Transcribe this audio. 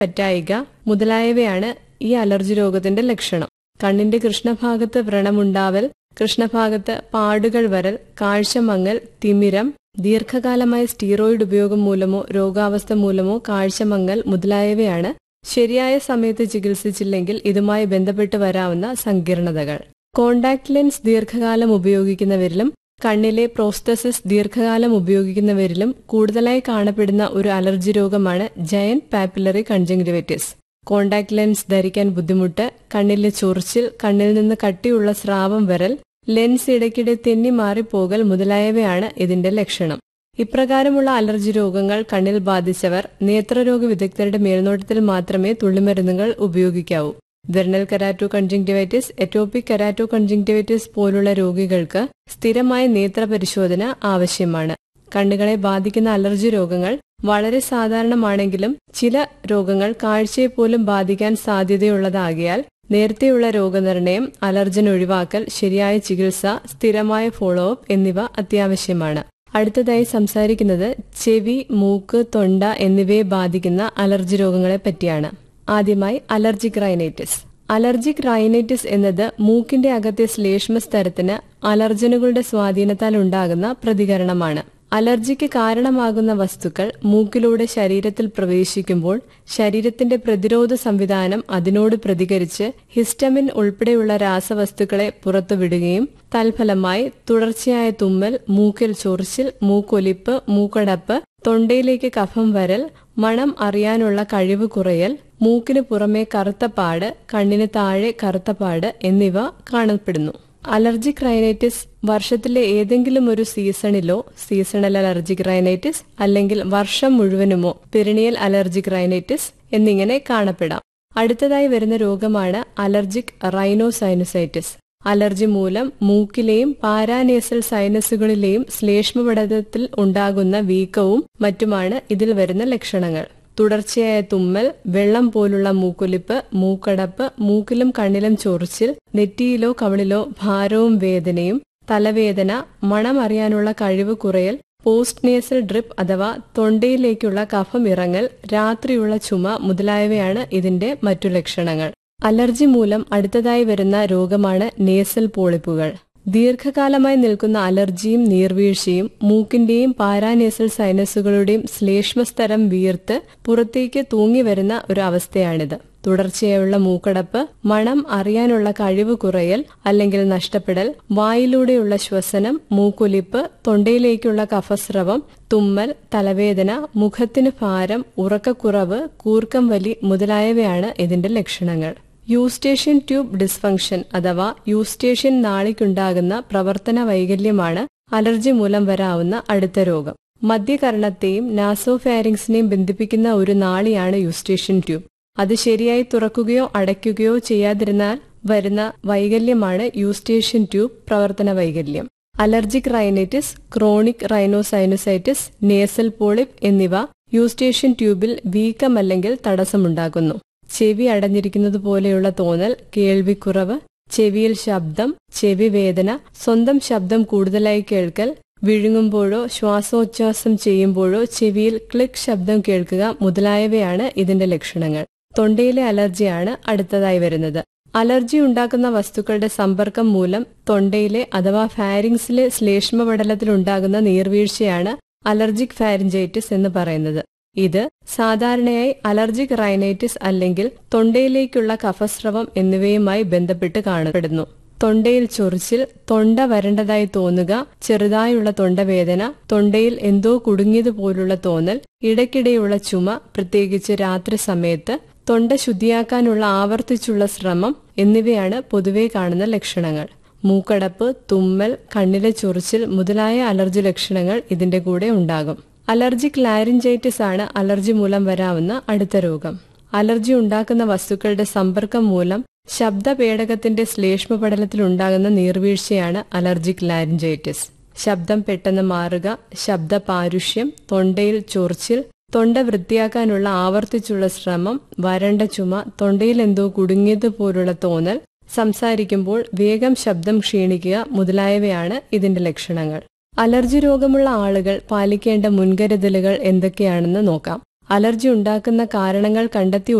പറ്റായിക മുതലായവയാണ് ഈ അലർജി രോഗത്തിന്റെ ലക്ഷണം കണ്ണിന്റെ കൃഷ്ണഭാഗത്ത് വ്രണമുണ്ടാവൽ കൃഷ്ണഭാഗത്ത് പാടുകൾ വരൽ കാഴ്ചമങ്ങൽ തിമിരം ദീർഘകാലമായ സ്റ്റീറോയിഡ് ഉപയോഗം മൂലമോ രോഗാവസ്ഥ മൂലമോ കാഴ്ചമങ്ങൽ മുതലായവയാണ് ശരിയായ സമയത്ത് ചികിത്സിച്ചില്ലെങ്കിൽ ഇതുമായി ബന്ധപ്പെട്ട് വരാവുന്ന സങ്കീർണതകൾ കോണ്ടാക്ട് ലെൻസ് ദീർഘകാലം ഉപയോഗിക്കുന്നവരിലും കണ്ണിലെ പ്രോസ്തസിസ് ദീർഘകാലം ഉപയോഗിക്കുന്നവരിലും കൂടുതലായി കാണപ്പെടുന്ന ഒരു അലർജി രോഗമാണ് giant papillary conjunctivitis contact lens ധരിക്കാൻ ബുദ്ധിമുട്ട് കണ്ണിലെ ചൊറിച്ചിൽ കണ്ണിൽ നിന്ന് കട്ടിയുള്ള സ്രാവം വരൽ ലെൻസ് ഇടയ്ക്കിടെ തെന്നി മാറിപ്പോകൽ മുതലായവയാണ് ഇതിന്റെ ലക്ഷണം ഇപ്രകാരമുള്ള അലർജി രോഗങ്ങൾ കണ്ണിൽ ബാധിച്ചവർ നേത്രരോഗ വിദഗ്ധരുടെ മേൽനോട്ടത്തിൽ മാത്രമേ തുള്ളിമരുന്നുകൾ ഉപയോഗിക്കാവൂ vernal keratoconjunctivitis atopic keratoconjunctivitis പോലുള്ള രോഗികൾക്ക് സ്ഥിരമായ നേത്ര പരിശോധന ആവശ്യമാണ് കണ്ണുകളെ ബാധിക്കുന്ന അലർജി രോഗങ്ങൾ വളരെ സാധാരണമാണെങ്കിലും ചില രോഗങ്ങൾ കാഴ്ചയെ പോലും ബാധിക്കാൻ സാധ്യതയുള്ളതാകിയാൽ നേരത്തെയുള്ള രോഗനിർണയം അലർജൻ ഒഴിവാക്കൽ ശരിയായ ചികിത്സ സ്ഥിരമായ ഫോളോ അപ്പ് എന്നിവ അത്യാവശ്യമാണ് അടുത്തതായി സംസാരിക്കുന്നത് ചെവി മൂക്ക് തൊണ്ട എന്നിവയെ ബാധിക്കുന്ന അലർജി രോഗങ്ങളെ പറ്റിയാണ് ആദ്യമായി അലർജിക് റൈനൈറ്റിസ് അലർജിക് റൈനൈറ്റിസ് എന്നത് മൂക്കിന്റെ അകത്തെ ശ്ലേഷ്മ സ്തരത്തിന് അലർജനുകളുടെ സ്വാധീനത്താൽ ഉണ്ടാകുന്ന പ്രതികരണമാണ് അലർജിക്ക് കാരണമാകുന്ന വസ്തുക്കൾ മൂക്കിലൂടെ ശരീരത്തിൽ പ്രവേശിക്കുമ്പോൾ ശരീരത്തിന്റെ പ്രതിരോധ സംവിധാനം അതിനോട് പ്രതികരിച്ച് ഹിസ്റ്റമിൻ ഉൾപ്പെടെയുള്ള രാസവസ്തുക്കളെ പുറത്തുവിടുകയും തൽഫലമായി തുടർച്ചയായ തുമ്മൽ മൂക്കിൽ ചൊറിച്ചിൽ മൂക്കൊലിപ്പ് മൂക്കടപ്പ് തൊണ്ടയിലേക്ക് കഫം വരൽ മണം അറിയാനുള്ള കഴിവ് കുറയൽ മൂക്കിന് പുറമെ കറുത്ത പാട് കണ്ണിന് താഴെ കറുത്ത പാട് എന്നിവ കാണപ്പെടുന്നു അലർജിക് റൈനൈറ്റിസ് വർഷത്തിലെ ഏതെങ്കിലും ഒരു സീസണിലോ സീസണൽ അലർജിക് റൈനൈറ്റിസ് അല്ലെങ്കിൽ വർഷം മുഴുവനുമോ പെരിണിയൽ അലർജിക് റൈനൈറ്റിസ് എന്നിങ്ങനെ കാണപ്പെടാം അടുത്തതായി വരുന്ന രോഗമാണ് അലർജിക് റൈനോസൈനസൈറ്റിസ് അലർജി മൂലം മൂക്കിലെയും പാരാനേസൽ സൈനസുകളിലെയും ശ്ലേഷ്മപടലത്തിൽ ഉണ്ടാകുന്ന വീക്കവും മറ്റുമാണ് ഇതിൽ വരുന്ന ലക്ഷണങ്ങൾ തുടർച്ചയായ തുമ്മൽ വെള്ളം പോലുള്ള മൂക്കൊലിപ്പ് മൂക്കടപ്പ് മൂക്കിലും കണ്ണിലും ചൊറിച്ചിൽ നെറ്റിയിലോ കവിളിലോ ഭാരവും വേദനയും തലവേദന മണം അറിയാനുള്ള കഴിവ് കുറയൽ പോസ്റ്റ് നേസൽ ഡ്രിപ്പ് അഥവാ തൊണ്ടയിലേക്കുള്ള കഫം ഇറങ്ങൽ രാത്രിയുള്ള ചുമ മുതലായവയാണ് ഇതിന്റെ മറ്റു ലക്ഷണങ്ങൾ അലർജി മൂലം അടുത്തതായി വരുന്ന രോഗമാണ് നേസൽ പോളിപ്പുകൾ ദീർഘകാലമായി നിൽക്കുന്ന അലർജിയും നീർവീഴ്ചയും മൂക്കിന്റെയും പാരാനേസൽ സൈനസുകളുടെയും ശ്ലേഷ്മസ്തരം വീർത്ത് പുറത്തേക്ക് തൂങ്ങി വരുന്ന ഒരു അവസ്ഥയാണിത് തുടർച്ചയായുള്ള മൂക്കടപ്പ് മണം അറിയാനുള്ള കഴിവ് കുറയൽ അല്ലെങ്കിൽ നഷ്ടപ്പെടൽ വായിലൂടെയുള്ള ശ്വസനം മൂക്കൊലിപ്പ് തൊണ്ടയിലേക്കുള്ള കഫസ്രവം തുമ്മൽ തലവേദന മുഖത്തിന് ഭാരം ഉറക്കക്കുറവ് കൂർക്കം വലി മുതലായവയാണ് ഇതിന്റെ ലക്ഷണങ്ങൾ യൂസ്റ്റേഷ്യൻ ട്യൂബ് ഡിസ്ഫങ്ഷൻ അഥവാ യൂസ്റ്റേഷ്യൻ നാളിക്കുണ്ടാകുന്ന പ്രവർത്തന വൈകല്യമാണ് അലർജി മൂലം വരാവുന്ന അടുത്ത രോഗം മധ്യകർണത്തെയും നാസോഫാരിങ്സിനെയും ബന്ധിപ്പിക്കുന്ന ഒരു നാളിയാണ് യൂസ്റ്റേഷ്യൻ ട്യൂബ് അത് ശരിയായി തുറക്കുകയോ അടയ്ക്കുകയോ ചെയ്യാതിരുന്നാൽ വരുന്ന വൈകല്യമാണ് യൂസ്റ്റേഷ്യൻ ട്യൂബ് പ്രവർത്തന വൈകല്യം allergic rhinitis chronic rhinosinusitis nasal polyp എന്നിവ യൂസ്റ്റേഷ്യൻ ട്യൂബിൽ വീക്കം അല്ലെങ്കിൽ തടസ്സമുണ്ടാക്കുന്നു ചെവി അടഞ്ഞിരിക്കുന്നത് പോലെയുള്ള തോന്നൽ കേൾവിക്കുറവ് ചെവിയിൽ ശബ്ദം ചെവി വേദന സ്വന്തം ശബ്ദം കൂടുതലായി കേൾക്കൽ വിഴുങ്ങുമ്പോഴോ ശ്വാസോച്ഛ്വാസം ചെയ്യുമ്പോഴോ ചെവിയിൽ ക്ലിക്ക് ശബ്ദം കേൾക്കുക മുതലായവയാണ് ഇതിന്റെ ലക്ഷണങ്ങൾ തൊണ്ടയിലെ അലർജിയാണ് അടുത്തതായി വരുന്നത് അലർജി ഉണ്ടാക്കുന്ന വസ്തുക്കളുടെ സമ്പർക്കം മൂലം തൊണ്ടയിലെ അഥവാ ഫാരിങ്സിലെ ശ്ലേഷ്മപടലത്തിൽ ഉണ്ടാകുന്ന നീർവീഴ്ചയാണ് അലർജിക് ഫാരിഞ്ചൈറ്റിസ് എന്ന് പറയുന്നത് ഇത് സാധാരണയായി അലർജിക് റൈനൈറ്റിസ് അല്ലെങ്കിൽ തൊണ്ടയിലേക്കുള്ള കഫസ്രവം എന്നിവയുമായി ബന്ധപ്പെട്ട് കാണപ്പെടുന്നു തൊണ്ടയിൽ ചൊറിച്ചിൽ തൊണ്ട വരണ്ടതായി തോന്നുക ചെറുതായുള്ള തൊണ്ടവേദന തൊണ്ടയിൽ എന്തോ കുടുങ്ങിയതുപോലുള്ള തോന്നൽ ഇടയ്ക്കിടെയുള്ള ചുമ പ്രത്യേകിച്ച് രാത്രി സമയത്ത് തൊണ്ട ശുദ്ധിയാക്കാനുള്ള ആവർത്തിച്ചുള്ള ശ്രമം എന്നിവയാണ് പൊതുവെ കാണുന്ന ലക്ഷണങ്ങൾ മൂക്കടപ്പ് തുമ്മൽ കണ്ണിലെ ചൊറിച്ചിൽ മുതലായ അലർജി ലക്ഷണങ്ങൾ ഇതിന്റെ കൂടെ ഉണ്ടാകും അലർജിക് ലാരിഞ്ചൈറ്റിസ് ആണ് അലർജി മൂലം വരാവുന്ന അടുത്ത രോഗം അലർജി ഉണ്ടാക്കുന്ന വസ്തുക്കളുടെ സമ്പർക്കം മൂലം ശബ്ദപേടകത്തിന്റെ ശ്ലേഷ്മപടലത്തിൽ ഉണ്ടാകുന്ന നീർവീഴ്ചയാണ് അലർജിക് ലാരിഞ്ചൈറ്റിസ് ശബ്ദം പെട്ടെന്ന് മാറുക ശബ്ദ പാരുഷ്യം തൊണ്ടയിൽ ചൊറിച്ചിൽ തൊണ്ട വൃത്തിയാക്കാനുള്ള ആവർത്തിച്ചുള്ള ശ്രമം വരണ്ട ചുമ തൊണ്ടയിൽ എന്തോ കുടുങ്ങിയതുപോലുള്ള തോന്നൽ സംസാരിക്കുമ്പോൾ വേഗം ശബ്ദം ക്ഷീണിക്കുക മുതലായവയാണ് ഇതിന്റെ ലക്ഷണങ്ങൾ അലർജി രോഗമുള്ള ആളുകൾ പാലിക്കേണ്ട മുൻകരുതലുകൾ എന്തൊക്കെയാണെന്ന് നോക്കാം അലർജി ഉണ്ടാക്കുന്ന കാരണങ്ങൾ കണ്ടെത്തി